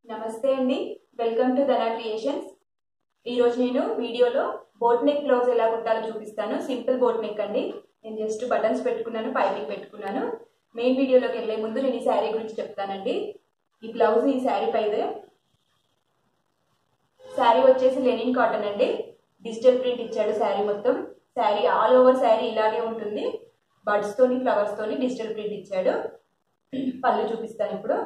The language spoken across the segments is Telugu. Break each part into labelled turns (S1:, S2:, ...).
S1: నమస్తే అండి వెల్కమ్ టు ధనా క్రియేషన్స్ ఈరోజు నేను వీడియోలో బోట్ నెక్ బ్లౌజ్ ఎలా కుట్టాలో చూపిస్తాను సింపుల్ బోట్ నెక్ అండి నేను జస్ట్ బటన్స్ పెట్టుకున్నాను పైపింగ్ పెట్టుకున్నాను మెయిన్ వీడియోలోకి వెళ్ళే ముందు నేను ఈ శారీ గురించి చెప్తానండి ఈ బ్లౌజ్ ఈ శారీ పైదే శారీ వచ్చేసి లెనిన్ కాటన్ అండి డిజిటల్ ప్రింట్ ఇచ్చాడు శారీ మొత్తం శారీ ఆల్ ఓవర్ శారీ ఇలాగే ఉంటుంది బడ్స్ తోని ఫ్లవర్స్ తోని డిజిటల్ ప్రింట్ ఇచ్చాడు పళ్ళు చూపిస్తాను ఇప్పుడు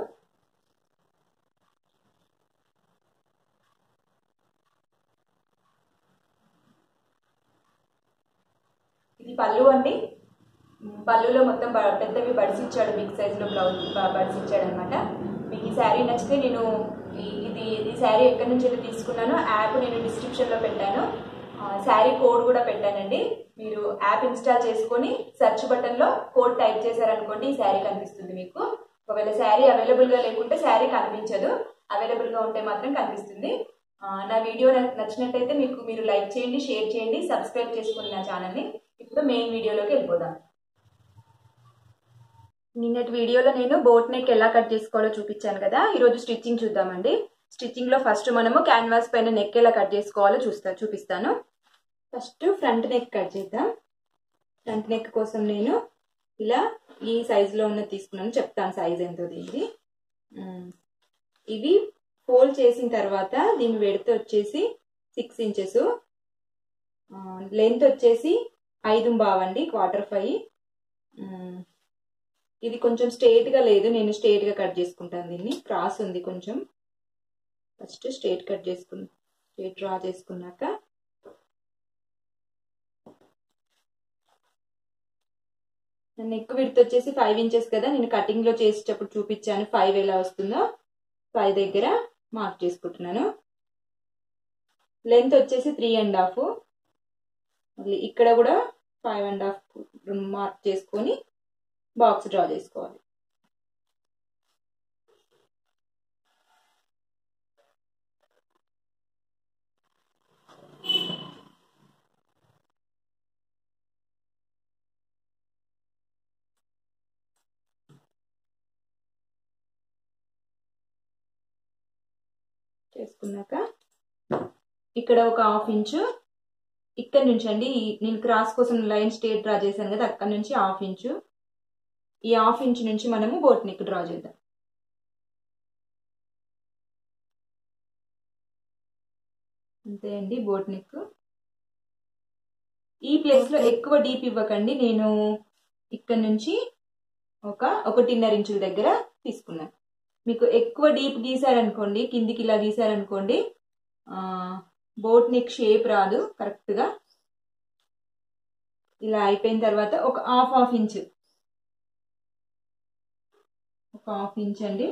S1: ఇది పళ్ళు అండి పళ్ళులో మొత్తం బ- పెద్దవి బడ్స్ ఇచ్చాడు బిగ్ సైజ్లో బ్లౌజ్ బడ్స్ ఇచ్చాడు అనమాట మీకు ఈ శారీ నచ్చితే నేను ఈ- ఇది ఈ శారీ ఎక్కడి నుంచి అయితే తీసుకున్నానో యాప్ నేను డిస్క్రిప్షన్లో పెట్టాను ఆ, శారీ కోడ్ కూడా పెట్టానండి మీరు యాప్ ఇన్స్టాల్ చేసుకొని సెర్చ్ బటన్లో కోడ్ టైప్ చేశారనుకోండి ఈ శారీ కనిపిస్తుంది మీకు ఒకవేళ శారీ అవైలబుల్గా లేకుంటే శారీ కనిపించదు అవైలబుల్గా ఉంటే మాత్రం కనిపిస్తుంది ఆ, నా వీడియో నాకు నచ్చినట్టయితే మీకు మీరు లైక్ చేయండి షేర్ చేయండి సబ్స్క్రైబ్ చేసుకోండి నా ఛానల్ని ఇప్పుడు మెయిన్ వీడియోలోకి వెళ్ళిపోదాం నిన్నటి వీడియోలో నేను బోట్ నెక్ ఎలా కట్ చేసుకోవాలో చూపించాను కదా ఈరోజు స్టిచ్చింగ్ చూద్దామండి స్టిచ్చింగ్ లో ఫస్ట్ మనము క్యాన్వాస్ పైన నెక్ ఎలా కట్ చేసుకోవాలో చూస్తా చూపిస్తాను ఫస్ట్ ఫ్రంట్ నెక్ కట్ చేద్దాం ఫ్రంట్ నెక్ కోసం నేను ఇలా ఈ సైజులో ఉన్నది తీసుకున్నాను చెప్తాను సైజ్ ఎంతో దీనిది ఉమ్, ఇవి ఫోల్డ్ చేసిన తర్వాత దీని వెడత వచ్చేసి సిక్స్ ఇంచెస్ లెంత్ వచ్చేసి ఐదు బావండి క్వార్టర్ ఫైవ్ ఇది కొంచెం స్ట్రేట్ గా లేదు నేను స్ట్రేట్ గా కట్ చేసుకుంటాను దీన్ని క్రాస్ ఉంది కొంచెం ఫస్ట్ స్ట్రేట్ కట్ చేసుకుని స్ట్రేట్ డ్రా చేసుకున్నాక నెక్ విడ్త్ వచ్చేసి ఫైవ్ ఇంచెస్ కదా నేను కటింగ్ లో చేసేటప్పుడు చూపించాను ఫైవ్ ఎలా వస్తుందో ఫైవ్ దగ్గర మార్క్ చేసుకుంటున్నాను లెంత్ వచ్చేసి త్రీ అండ్ హాఫ్ మళ్ళీ ఇక్కడ కూడా ఫైవ్ అండ్ హాఫ్ మార్క్ చేసుకొని బాక్స్ డ్రా చేసుకోవాలి చేసుకున్నాక ఇక్కడ ఒక హాఫ్ ఇంచు ఇక్కడ నుంచి అండి ఈ- నేను క్రాస్ కోసం లైన్ స్ట్రేట్ డ్రా చేశాను కదా అక్కడ నుంచి హాఫ్ ఇంచు ఈ హాఫ్ ఇంచ్ నుంచి మనము బోట్ నెక్ డ్రా చేద్దాం అంతే అండి బోట్ నెక్ ఈ ప్లేస్ లో ఎక్కువ డీప్ ఇవ్వకండి నేను ఇక్కడ నుంచి ఒక ఒకటిన్నర ఇంచుల దగ్గర తీసుకున్నాను మీకు ఎక్కువ డీప్ గీసారనుకోండి కిందికి ఇలా గీసారనుకోండి ఆ, బోట్ నెక్ షేప్ రాదు కరెక్ట్ గా ఇలా అయిపోయిన తర్వాత ఒక హాఫ్ హాఫ్ ఇంచ్ ఒక హాఫ్ ఇంచ్ అండి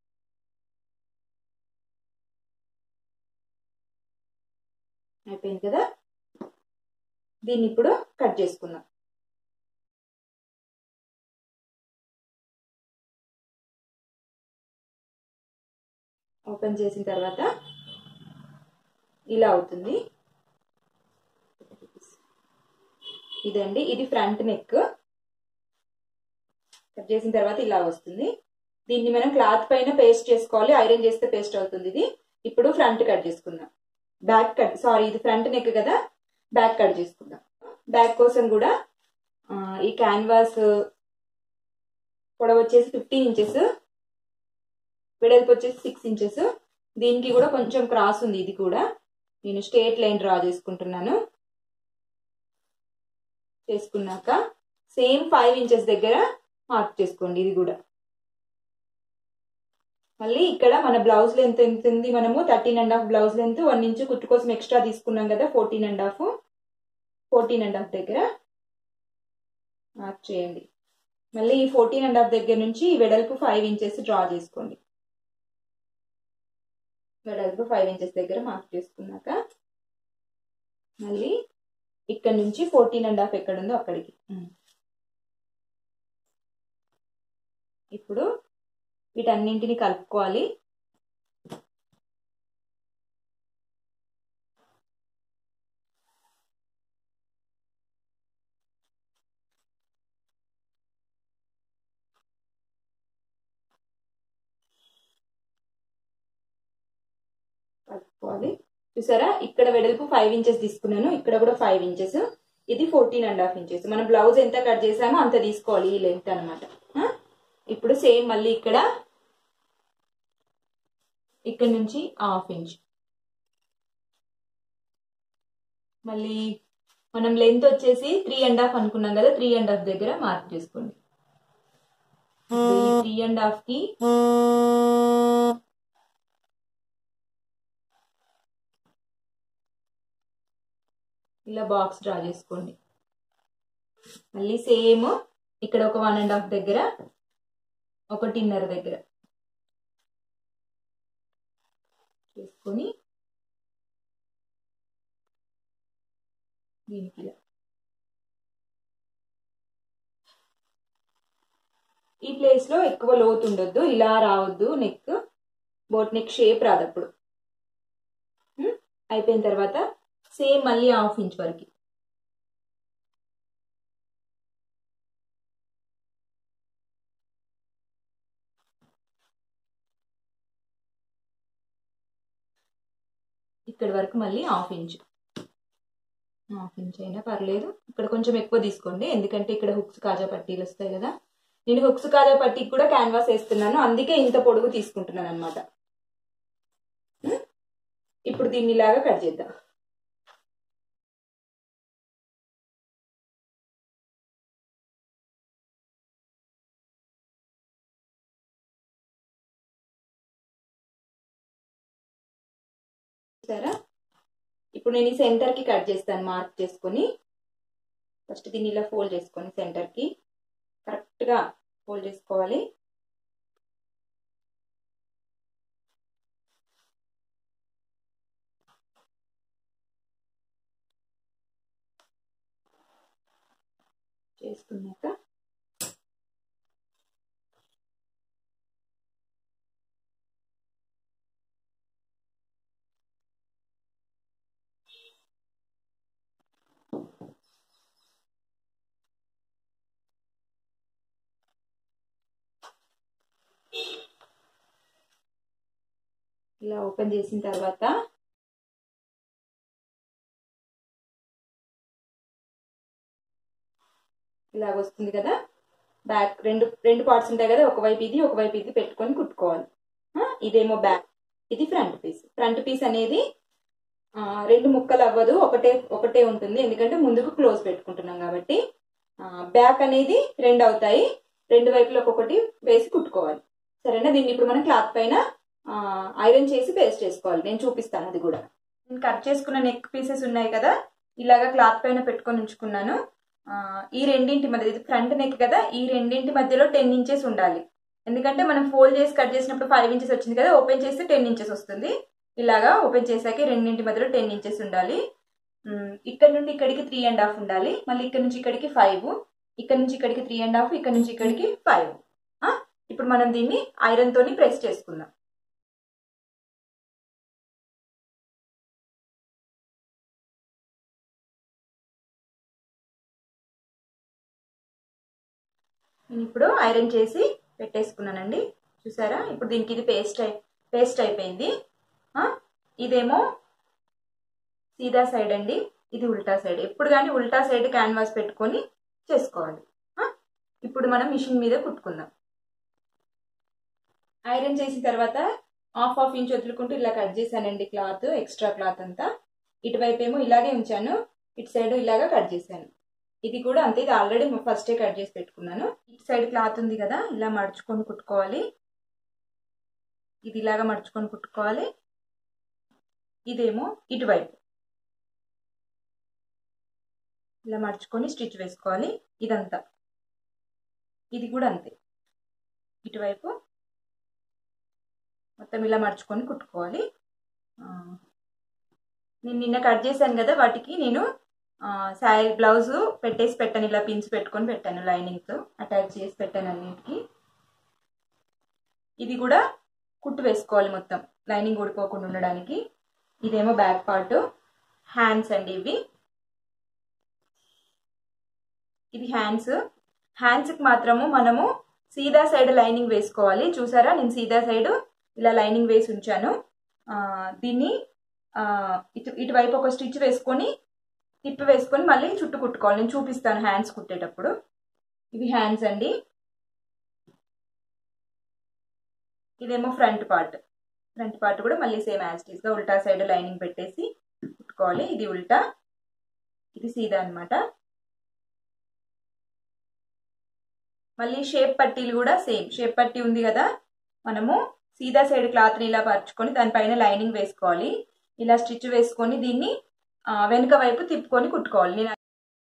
S1: అయిపోయింది కదా దీన్ని ఇప్పుడు కట్ చేసుకుందాం ఓపెన్ చేసిన తర్వాత ఇలా అవుతుంది ఇదండి ఇది ఫ్రంట్ నెక్ కట్ చేసిన తర్వాత ఇలా వస్తుంది దీన్ని మనం క్లాత్ పైన పేస్ట్ చేసుకోవాలి ఐరన్ చేస్తే పేస్ట్ అవుతుంది ఇది ఇప్పుడు ఫ్రంట్ కట్ చేసుకుందాం బ్యాక్ కట్ సారీ ఇది ఫ్రంట్ నెక్ కదా బ్యాక్ కట్ చేసుకుందాం బ్యాక్ కోసం కూడా ఆ, ఈ క్యాన్వాస్ పొడవు వచ్చేసి ఫిఫ్టీన్ ఇంచెస్ వెడల్పు వచ్చేసి సిక్స్ ఇంచెస్ దీనికి కూడా కొంచెం క్రాస్ ఉంది ఇది కూడా నేను స్ట్రేట్ లైన్ డ్రా చేసుకుంటున్నాను చేసుకున్నాక సేమ్ ఫైవ్ ఇంచెస్ దగ్గర మార్క్ చేసుకోండి ఇది కూడా మళ్ళీ ఇక్కడ మన బ్లౌజ్ లెంత్ ఎంత ఉంది మనము thirteen and half blouse length one inch కుట్టు కోసం ఎక్స్ట్రా తీసుకున్నాం కదా fourteen and half fourteen and half దగ్గర మార్క్ చేయండి మళ్ళీ ఈ ఫోర్టీన్ అండ్ హాఫ్ దగ్గర నుంచి ఈ వెడల్పు ఫైవ్ ఇంచెస్ డ్రా చేసుకోండి వెడల్పు ఫైవ్ ఇంచెస్ దగ్గర మార్క్ చేసుకున్నాక మళ్ళీ ఇక్కడ నుంచి ఫోర్టీన్ అండ్ హాఫ్ ఎక్కడ ఉందో అక్కడికి ఉమ్. ఇప్పుడు వీటన్నింటిని కలుపుకోవాలి కలుపుకోవాలి చూసారా ఇక్కడ వెడల్పు ఫైవ్ ఇంచెస్ తీసుకున్నాను ఇక్కడ కూడా ఫైవ్ ఇంచెస్ ఇది ఫోర్టీన్ అండ్ హాఫ్ ఇంచెస్ మనం బ్లౌజ్ ఎంత కట్ చేసామో అంత తీసుకోవాలి ఈ లెంత్ అనమాట ఇప్పుడు సేమ్ మళ్ళీ ఇక్కడ ఇక్కడ నుంచి హాఫ్ ఇంచ్ మళ్ళీ మనం లెంత్ వచ్చేసి త్రీ అండ్ హాఫ్ అనుకున్నాం కదా త్రీ అండ్ హాఫ్ దగ్గర మార్క్ చేసుకోండి త్రీ అండ్ హాఫ్ కి ఇలా బాక్స్ డ్రా చేసుకోండి మళ్ళీ సేమ్ ఇక్కడ ఒక వన్ అండ్ హాఫ్ దగ్గర ఒకటిన్నర దగ్గర చేసుకొని దీనికి ఇలా ఈ ప్లేస్ లో ఎక్కువ లోతు ఉండొద్దు ఇలా రావద్దు నెక్ బోట్ నెక్ షేప్ రాదు అప్పుడు అయిపోయిన తర్వాత సేమ్ మళ్ళీ హాఫ్ ఇంచ్ వరకు ఇక్కడ వరకు మళ్ళీ హాఫ్ ఇంచ్ హాఫ్ ఇంచ్ అయినా పర్లేదు ఇక్కడ కొంచెం ఎక్కువ తీసుకోండి ఎందుకంటే ఇక్కడ హుక్స్ కాజా పట్టీలు వస్తాయి కదా నేను హుక్స్ కాజా పట్టీకి కూడా క్యాన్వాస్ వేస్తున్నాను అందుకే ఇంత పొడుగు తీసుకుంటున్నాను అనమాట ఇప్పుడు దీన్ని ఇలాగా కట్ చేద్దాం సరే ఇప్పుడు నేను ఈ సెంటర్కి కట్ చేస్తాను మార్క్ చేసుకొని ఫస్ట్ దీన్ని ఇలా ఫోల్డ్ చేసుకొని సెంటర్కి కరెక్ట్గా ఫోల్డ్ చేసుకోవాలి చేసుకున్నాక ఇలా ఓపెన్ చేసిన తర్వాత ఇలాగ వస్తుంది కదా బ్యాక్ రెండు రెండు పార్ట్స్ ఉంటాయి కదా ఒకవైపు ఇది ఒకవైపు ఇది పెట్టుకొని కుట్టుకోవాలి ఇదేమో బ్యాక్ ఇది ఫ్రంట్ పీస్ ఫ్రంట్ పీస్ అనేది రెండు ముక్కలు అవ్వదు ఒకటే ఒకటే ఉంటుంది ఎందుకంటే ముందుకు క్లోజ్ పెట్టుకుంటున్నాం కాబట్టి బ్యాక్ అనేది రెండు అవుతాయి రెండు వైపులు ఒక్కొక్కటి వేసి కుట్టుకోవాలి సరేనా దీన్ని ఇప్పుడు మనం క్లాత్ పైన ఐరన్ చేసి పేస్ట్ చేసుకోవాలి నేను చూపిస్తాను అది కూడా నేను కట్ చేసుకున్న నెక్ పీసెస్ ఉన్నాయి కదా ఇలాగా క్లాత్ పైన పెట్టుకొని ఉంచుకున్నాను ఈ రెండింటి మధ్య ఇది ఫ్రంట్ నెక్ కదా ఈ రెండింటి మధ్యలో టెన్ ఇంచెస్ ఉండాలి ఎందుకంటే మనం ఫోల్డ్ చేసి కట్ చేసినప్పుడు ఫైవ్ ఇంచెస్ వచ్చింది కదా ఓపెన్ చేస్తే టెన్ ఇంచెస్ వస్తుంది ఇలాగా ఓపెన్ చేసాక రెండింటి మధ్యలో టెన్ ఇంచెస్ ఉండాలి ఇక్కడ నుండి ఇక్కడికి త్రీ అండ్ హాఫ్ ఉండాలి మళ్ళీ ఇక్కడ నుంచి ఇక్కడికి ఫైవ్ ఇక్కడ నుంచి ఇక్కడికి త్రీ అండ్ హాఫ్ ఇక్కడ నుంచి ఇక్కడికి ఫైవ్ ఇప్పుడు మనం దీన్ని ఐరన్ తోని ప్రెస్ చేసుకుందాం నేను ఇప్పుడు ఐరన్ చేసి పెట్టేసుకున్నానండి చూసారా ఇప్పుడు దీనికి ఇది పేస్ట్ అయి పేస్ట్ అయిపోయింది ఇదేమో సీదా సైడ్ అండి ఇది ఉల్టా సైడ్ ఎప్పుడు కానీ ఉల్టా సైడ్ క్యాన్వాస్ పెట్టుకొని చేసుకోవాలి ఇప్పుడు మనం మిషన్ మీద కుట్టుకుందాం ఐరన్ చేసిన తర్వాత హాఫ్ హాఫ్ ఇంచ్ వదులుకుంటూ ఇలా కట్ చేశానండి క్లాత్ ఎక్స్ట్రా క్లాత్ అంతా ఇటువైపు ఏమో ఇలాగే ఉంచాను ఇటు సైడ్ ఇలాగా కట్ చేశాను ఇది కూడా అంతే ఇది ఆల్రెడీ ఫస్టే కట్ చేసి పెట్టుకున్నాను ఇటు సైడ్ క్లాత్ ఉంది కదా ఇలా మడుచుకొని కుట్టుకోవాలి ఇది ఇలాగా మడుచుకొని కుట్టుకోవాలి ఇదేమో ఇటువైపు ఇలా మడుచుకొని స్టిచ్ వేసుకోవాలి ఇదంతా ఇది కూడా అంతే ఇటువైపు మొత్తం ఇలా మడుచుకొని కుట్టుకోవాలి నేను నిన్న కట్ చేశాను కదా వాటికి నేను శారీ బ్లౌజ్ పెట్టేసి పెట్టాను ఇలా పిన్స్ పెట్టుకొని పెట్టాను లైనింగ్తో అటాచ్ చేసి పెట్టాను అన్నిటికి ఇది కూడా కుట్టు వేసుకోవాలి మొత్తం లైనింగ్ ఊడిపోకుండా ఉండడానికి ఇదేమో బ్యాక్ పార్ట్ హ్యాండ్స్ అండి ఇవి ఇది హ్యాండ్స్ హ్యాండ్స్కి మాత్రము మనము సీదా సైడ్ లైనింగ్ వేసుకోవాలి చూసారా నేను సీదా సైడ్ ఇలా లైనింగ్ వేసి ఉంచాను ఆ, దీన్ని ఆ, ఇటు ఇటువైపు ఒక స్టిచ్ వేసుకొని తిప్పి వేసుకొని మళ్ళీ చుట్టూ కుట్టుకోవాలి నేను చూపిస్తాను హ్యాండ్స్ కుట్టేటప్పుడు ఇవి హ్యాండ్స్ అండి ఇదేమో ఫ్రంట్ పార్ట్ ఫ్రంట్ పార్ట్ కూడా మళ్ళీ సేమ్ యాజ్ గా ఉల్టా సైడ్ లైనింగ్ పెట్టేసి కుట్టుకోవాలి ఇది ఉల్టా ఇది సీదా అన్నమాట మళ్ళీ షేప్ పట్టీలు కూడా సేమ్ షేప్ పట్టీ ఉంది కదా మనము సీదా సైడ్ క్లాత్ని ఇలా పరుచుకొని దానిపైన లైనింగ్ వేసుకోవాలి ఇలా స్టిచ్ వేసుకొని దీన్ని ఆ, వెనుక వైపు తిప్పుకొని కుట్టుకోవాలి నేను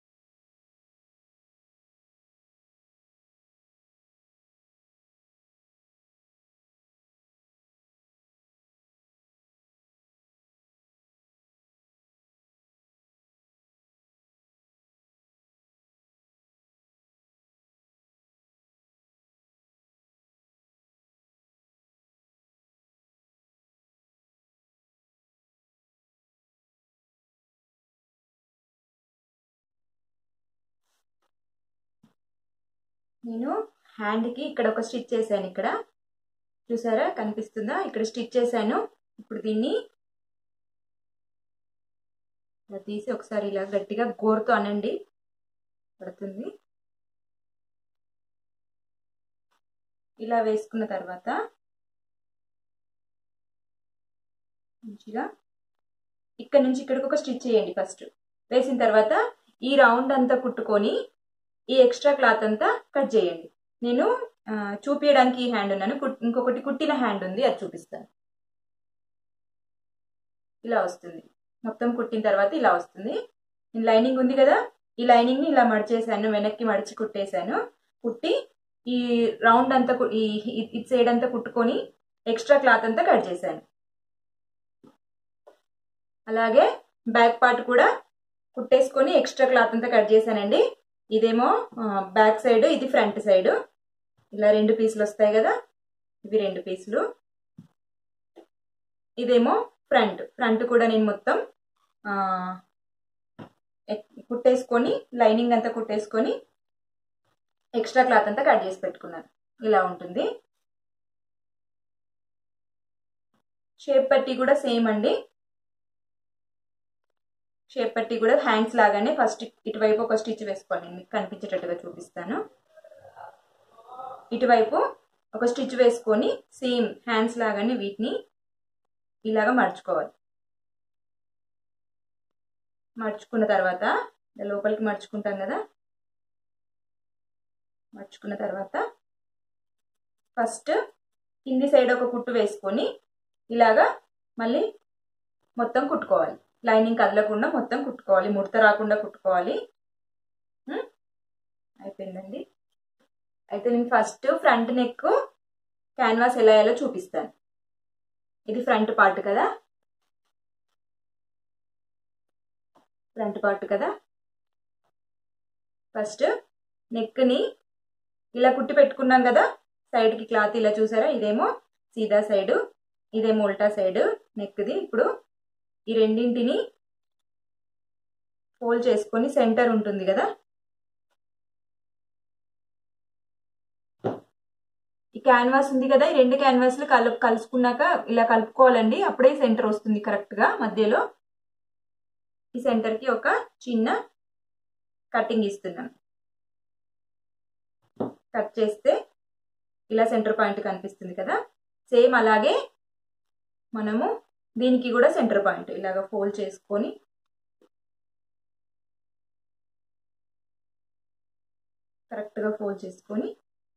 S1: నేను హ్యాండ్కి ఇక్కడ ఒక స్టిచ్ చేశాను ఇక్కడ చూసారా కనిపిస్తుందా ఇక్కడ స్టిచ్ చేశాను ఇప్పుడు దీన్ని ఇలా తీసి ఒకసారి ఇలా గట్టిగా గోరుతో అనండి పడుతుంది ఇలా వేసుకున్న తర్వాత మంచిగా ఇక్కడ నుంచి ఇక్కడికి ఒక స్టిచ్ చేయండి ఫస్ట్ వేసిన తర్వాత ఈ రౌండ్ అంతా కుట్టుకొని ఈ ఎక్స్ట్రా క్లాత్ అంతా కట్ చేయండి నేను ఆ, చూపించడానికి ఈ హ్యాండ్ ఉన్నాను కుట్- ఇంకొకటి కుట్టిన హ్యాండ్ ఉంది అది చూపిస్తాను ఇలా వస్తుంది మొత్తం కుట్టిన తర్వాత ఇలా వస్తుంది నేను లైనింగ్ ఉంది కదా ఈ లైనింగ్ని ఇలా మడిచేసాను వెనక్కి మడిచి కుట్టేశాను కుట్టి ఈ రౌండ్ అంతా కు- ఈ ఈ- ఇటు సైడ్ అంతా కుట్టుకొని ఎక్స్ట్రా క్లాత్ అంతా కట్ చేశాను అలాగే బ్యాక్ పార్ట్ కూడా కుట్టేసుకొని ఎక్స్ట్రా క్లాత్ అంతా కట్ చేశానండి ఇదేమో బ్యాక్ సైడ్ ఇది ఫ్రంట్ సైడ్ ఇలా రెండు పీసులు వస్తాయి కదా ఇవి రెండు పీసులు ఇదేమో ఫ్రంట్ ఫ్రంట్ కూడా నేను మొత్తం ఆ, ఎక్- కుట్టేసుకొని లైనింగ్ అంతా కుట్టేసుకొని ఎక్స్ట్రా క్లాత్ అంతా కట్ చేసి పెట్టుకున్నాను ఇలా ఉంటుంది షేప్ పట్టి కూడా సేమ్ అండి షేప్ పట్టి కూడా హ్యాండ్స్ లాగానే ఫస్ట్ ఇటువైపు ఒక స్టిచ్ వేసుకోవాలి నేను మీకు కనిపించేటట్టుగా చూపిస్తాను ఇటువైపు ఒక స్టిచ్ వేసుకొని సేమ్ హ్యాండ్స్ లాగానే వీటిని ఇలాగా మడుచుకోవాలి మడుచుకున్న తర్వాత ఇలా లోపలికి మడుచుకుంటాం కదా మడుచుకున్న తర్వాత ఫస్ట్ కింది సైడ్ ఒక కుట్టు వేసుకొని ఇలాగా మళ్ళీ మొత్తం కుట్టుకోవాలి లైనింగ్ కదలకుండా మొత్తం కుట్టుకోవాలి ముడత రాకుండా కుట్టుకోవాలి ఉం? అయిపోయిందండి అయితే నేను ఫస్ట్ ఫ్రంట్ నెక్ క్యాన్వాస్ ఎలా వేయాలో చూపిస్తాను ఇది ఫ్రంట్ పార్ట్ కదా ఫ్రంట్ పార్ట్ కదా ఫస్ట్ నెక్ని ఇలా కుట్టి పెట్టుకున్నాం కదా సైడ్కి క్లాత్ ఇలా చూసారా ఇదేమో సీదా సైడు ఇదేమో ఉల్టా సైడ్ నెక్ది ఇప్పుడు ఈ రెండింటిని ఫోల్డ్ చేసుకొని సెంటర్ ఉంటుంది కదా ఈ క్యాన్వాస్ ఉంది కదా ఈ రెండు క్యాన్వాస్లు కలు కలుసుకున్నాక ఇలా కలుపుకోవాలండి అప్పుడే సెంటర్ వస్తుంది కరెక్ట్గా మధ్యలో ఈ సెంటర్కి ఒక చిన్న కటింగ్ ఇస్తున్నాను కట్ చేస్తే ఇలా సెంటర్ పాయింట్ కనిపిస్తుంది కదా సేమ్ అలాగే మనము దీనికి కూడా సెంటర్ పాయింట్ ఇలాగ ఫోల్డ్ చేసుకొని కరెక్ట్గా ఫోల్డ్ చేసుకొని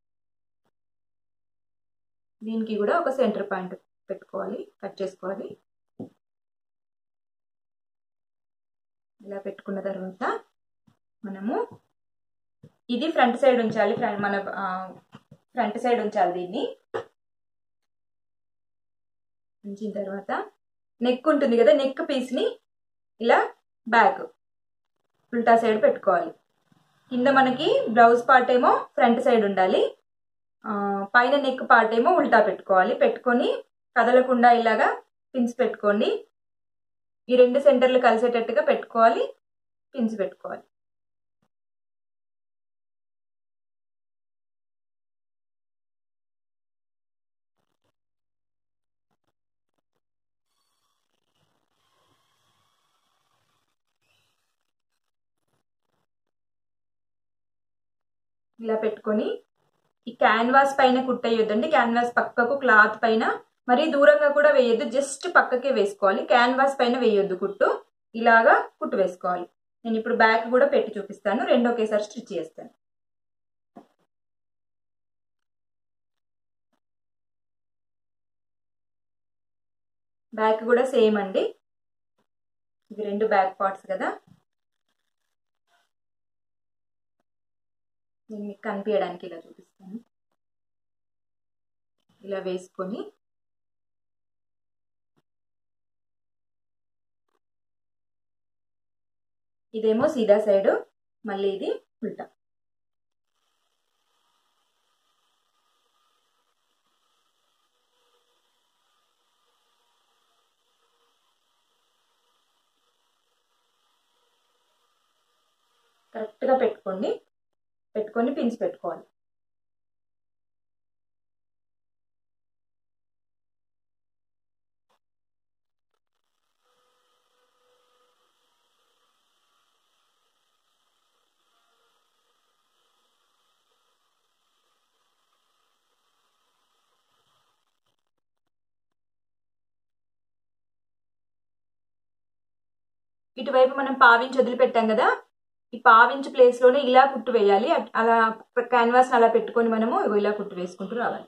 S1: దీనికి కూడా ఒక సెంటర్ పాయింట్ పెట్టుకోవాలి కట్ చేసుకోవాలి ఇలా పెట్టుకున్న తర్వాత మనము ఇది ఫ్రంట్ సైడ్ ఉంచాలి ఫ్రంట్ మన ఫ్రంట్ సైడ్ ఉంచాలి దీన్ని ఉంచిన తర్వాత నెక్ ఉంటుంది కదా నెక్ పీస్ని ఇలా బ్యాక్ ఉల్టా సైడ్ పెట్టుకోవాలి కింద మనకి బ్లౌజ్ పార్ట్ ఏమో ఫ్రంట్ సైడ్ ఉండాలి ఆ, పైన నెక్ పార్ట్ ఏమో ఉల్టా పెట్టుకోవాలి పెట్టుకొని కదలకుండా ఇలాగా పిన్స్ పెట్టుకోండి ఈ రెండు సెంటర్లు కలిసేటట్టుగా పెట్టుకోవాలి పిన్స్ పెట్టుకోవాలి ఇలా పెట్టుకొని ఈ క్యాన్వాస్ పైన కుట్టేయొద్దండి క్యాన్వాస్ పక్కకు క్లాత్ పైన మరీ దూరంగా కూడా వేయొద్దు జస్ట్ పక్కకే వేసుకోవాలి క్యాన్వాస్ పైన వేయొద్దు కుట్టు ఇలాగా కుట్టు వేసుకోవాలి నేను ఇప్పుడు బ్యాక్ కూడా పెట్టి చూపిస్తాను రెండు ఒకేసారి స్టిచ్ చేస్తాను బ్యాక్ కూడా సేమ్ అండి ఇవి రెండు బ్యాక్ పార్ట్స్ కదా నేను మీకు కనిపించడానికి ఇలా చూపిస్తాను ఇలా వేసుకొని ఇదేమో సీదా సైడ్ మళ్ళీ ఇది ఉల్టా కరెక్ట్గా పెట్టుకోండి పెట్టుకొని పిన్స్ పెట్టుకోవాలి ఇటువైపు మనం పావించి వదిలిపెట్టాం కదా ఈ పావించి ప్లేస్లోనే ఇలా కుట్టు వేయాలి అలా క్యాన్వాస్ అలా పెట్టుకొని మనము ఇలా కుట్టు వేసుకుంటూ రావాలి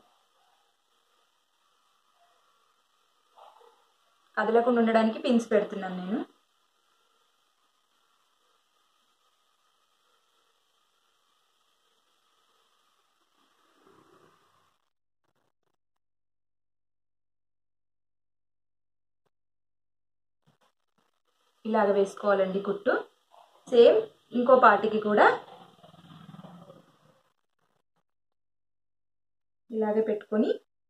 S1: కదలకుండా ఉండడానికి పిన్స్ పెడుతున్నాను నేను ఇలాగ వేసుకోవాలండి కుట్టు సేమ్ ఇంకో పార్టీకి కూడా ఇలాగే పెట్టుకొని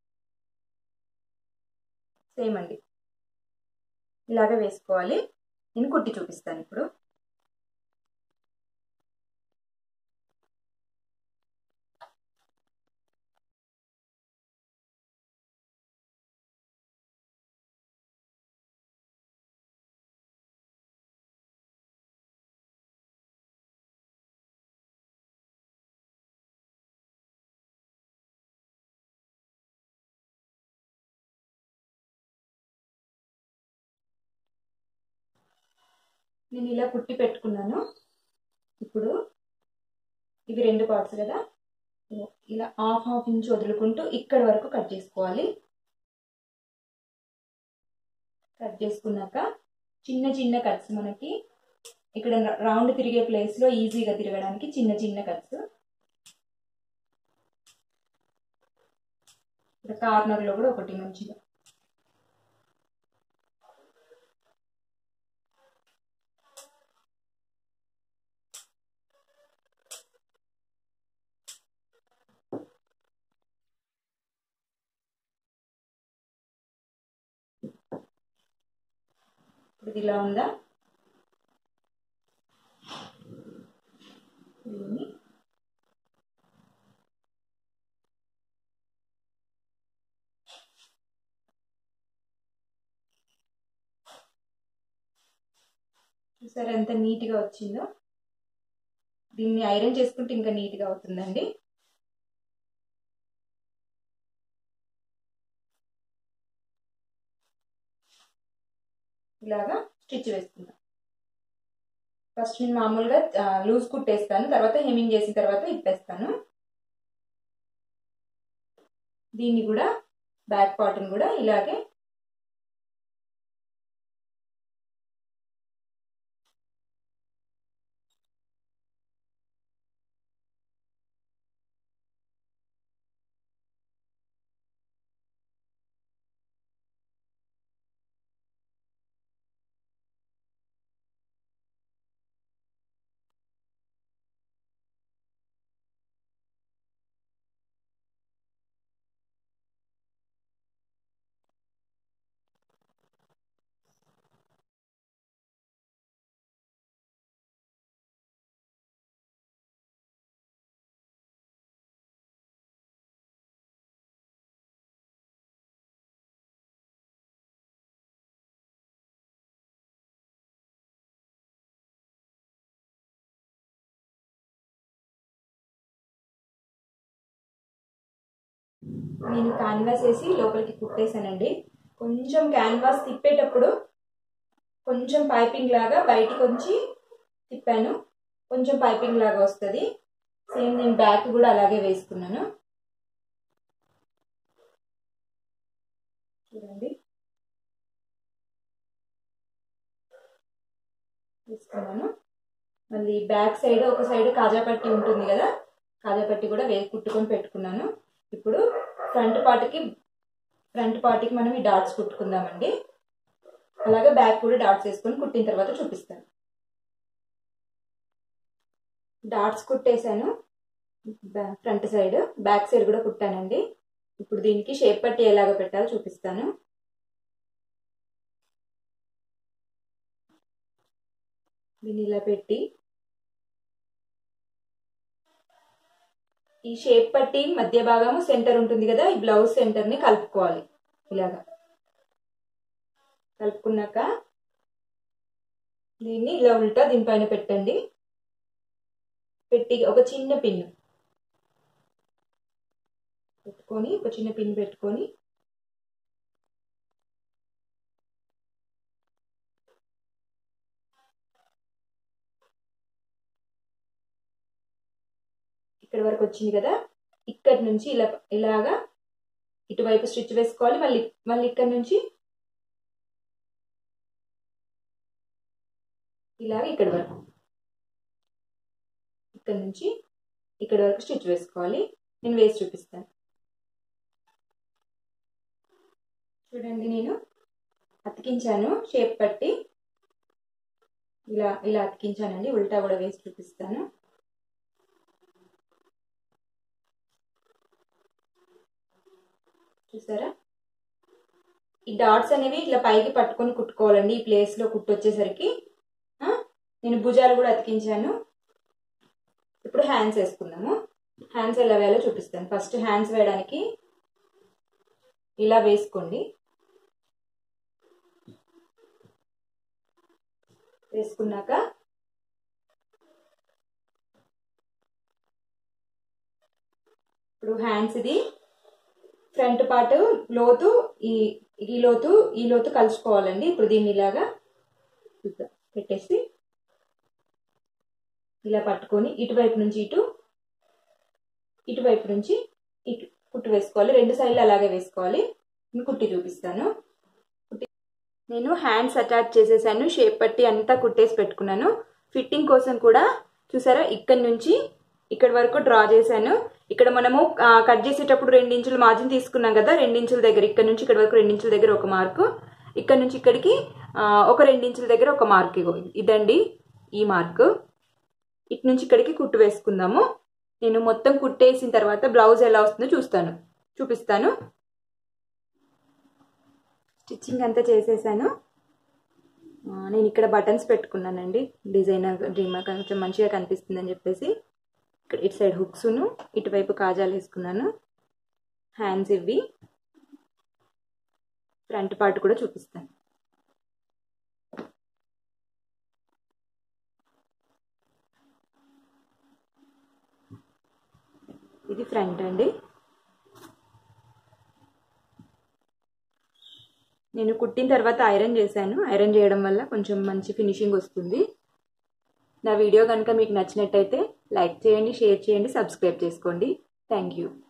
S1: సేమ్ అండి ఇలాగే వేసుకోవాలి నేను కుట్టి చూపిస్తాను ఇప్పుడు నేను ఇలా కుట్టి పెట్టుకున్నాను ఇప్పుడు ఇవి రెండు పార్ట్స్ కదా ఇలా హాఫ్ హాఫ్ ఇంచ్ వదులుకుంటూ ఇక్కడ వరకు కట్ చేసుకోవాలి కట్ చేసుకున్నాక చిన్న చిన్న కట్స్ మనకి ఇక్కడ రౌండ్ తిరిగే ప్లేస్లో ఈజీగా తిరగడానికి చిన్న చిన్న కట్స్ ఇక్కడ కార్నర్లో కూడా ఒకటి మంచిగా ఇప్పుడు ఇలా ఉందా దీన్ని చూసారా ఎంత నీట్గా వచ్చిందో దీన్ని ఐరన్ చేసుకుంటే ఇంకా నీట్గా అవుతుందండి ఇలాగా స్టిచ్ వేసుకుందాం ఫస్ట్ నేను మామూలుగా లూజ్ కుట్టేస్తాను తర్వాత హెమింగ్ చేసిన తర్వాత ఇప్పేస్తాను దీన్ని కూడా బ్యాక్ పార్ట్ని కూడా ఇలాగే నేను క్యాన్వాస్ వేసి లోపలికి కుట్టేశానండి కొంచెం క్యాన్వాస్ తిప్పేటప్పుడు కొంచెం పైపింగ్ లాగా బయటికి వచ్చి తిప్పాను కొంచెం పైపింగ్ లాగా వస్తుంది సేమ్ నేను బ్యాక్ కూడా అలాగే వేసుకున్నాను చూడండి వేసుకున్నాను మళ్ళీ బ్యాక్ సైడ్ ఒక సైడ్ కాజాపట్టి ఉంటుంది కదా కాజాపట్టి కూడా వే కుట్టుకొని పెట్టుకున్నాను ఇప్పుడు ఫ్రంట్ పార్ట్కి ఫ్రంట్ పార్ట్కి మనం ఈ డాట్స్ కుట్టుకుందామండి అలాగే బ్యాక్ కూడా డాట్స్ వేసుకొని కుట్టిన తర్వాత చూపిస్తాను డాట్స్ కుట్టేశాను ఫ్రంట్ సైడ్ బ్యాక్ సైడ్ కూడా కుట్టానండి ఇప్పుడు దీనికి షేప్ పట్టి ఎలాగ పెట్టాలో చూపిస్తాను దీన్ని ఇలా పెట్టి ఈ షేప్ పట్టి మధ్య భాగము సెంటర్ ఉంటుంది కదా ఈ బ్లౌజ్ సెంటర్ని కలుపుకోవాలి ఇలాగా కలుపుకున్నాక దీన్ని ఇలా ఉల్టా దీనిపైన పెట్టండి పెట్టి ఒక చిన్న పిన్ పెట్టుకొని ఒక చిన్న పిన్ పెట్టుకొని ఇక్కడ వరకు వచ్చింది కదా ఇక్కడ నుంచి ఇలా ఇలాగా ఇటువైపు స్టిచ్ వేసుకోవాలి మళ్ళీ మళ్ళీ ఇక్కడ నుంచి ఇలాగ ఇక్కడ వరకు ఇక్కడ నుంచి ఇక్కడ వరకు స్టిచ్ వేసుకోవాలి నేను వేసి చూపిస్తాను చూడండి నేను అతికించాను షేప్ పట్టి ఇలా ఇలా అతికించానండి ఉల్టా కూడా వేసి చూపిస్తాను చూసారా ఈ డాట్స్ అనేవి ఇట్లా పైకి పట్టుకొని కుట్టుకోవాలండి ఈ ప్లేస్లో కుట్టు వచ్చేసరికి నేను భుజాలు కూడా అతికించాను ఇప్పుడు హ్యాండ్స్ వేసుకుందాము హ్యాండ్స్ ఎలా వేయాలో చూపిస్తాను ఫస్ట్ హ్యాండ్స్ వేయడానికి ఇలా వేసుకోండి వేసుకున్నాక ఇప్పుడు హ్యాండ్స్ ఇది ఫ్రంట్ పార్ట్ లోతు ఈ ఈ లోతు ఈ లోతు కలుసుకోవాలండి ఇప్పుడు దీన్ని ఇలాగా పెట్టేసి ఇలా పట్టుకొని ఇటువైపు నుంచి ఇటు ఇటువైపు నుంచి ఇటు కుట్టు వేసుకోవాలి రెండు సైడ్లు అలాగే వేసుకోవాలి కుట్టి చూపిస్తాను కుట్టి నేను హ్యాండ్స్ అటాచ్ చేసేసాను షేప్ పట్టి అంతా కుట్టేసి పెట్టుకున్నాను ఫిట్టింగ్ కోసం కూడా చూసారా ఇక్కడ నుంచి ఇక్కడ వరకు డ్రా చేశాను ఇక్కడ మనము కట్ చేసేటప్పుడు రెండించులు మార్జిన్ తీసుకున్నాం కదా రెండించుల దగ్గర ఇక్కడ నుంచి ఇక్కడ వరకు రెండించుల దగ్గర ఒక మార్కు ఇక్కడ నుంచి ఇక్కడికి ఒక రెండించుల దగ్గర ఒక మార్క్ ఇదండి ఈ మార్క్ ఇటు నుంచి ఇక్కడికి కుట్టు వేసుకుందాము నేను మొత్తం కుట్టేసిన తర్వాత బ్లౌజ్ ఎలా వస్తుందో చూస్తాను చూపిస్తాను స్టిచ్చింగ్ అంతా చేసేసాను నేను ఇక్కడ బటన్స్ పెట్టుకున్నానండి డిజైనర్ డ్రీమ్ కొంచెం మంచిగా కనిపిస్తుందని చెప్పేసి ఇక్కడ ఇటు సైడ్ హుక్స్ను ఇటువైపు కాజాలు వేసుకున్నాను హ్యాండ్స్ ఇవి ఫ్రంట్ పార్ట్ కూడా చూపిస్తాను ఇది ఫ్రంట్ అండి నేను కుట్టిన తర్వాత ఐరన్ చేశాను ఐరన్ చేయడం వల్ల కొంచెం మంచి ఫినిషింగ్ వస్తుంది నా వీడియో కనుక మీకు నచ్చినట్టయితే లైక్ చేయండి షేర్ చేయండి సబ్స్క్రైబ్ చేసుకోండి థ్యాంక్ యూ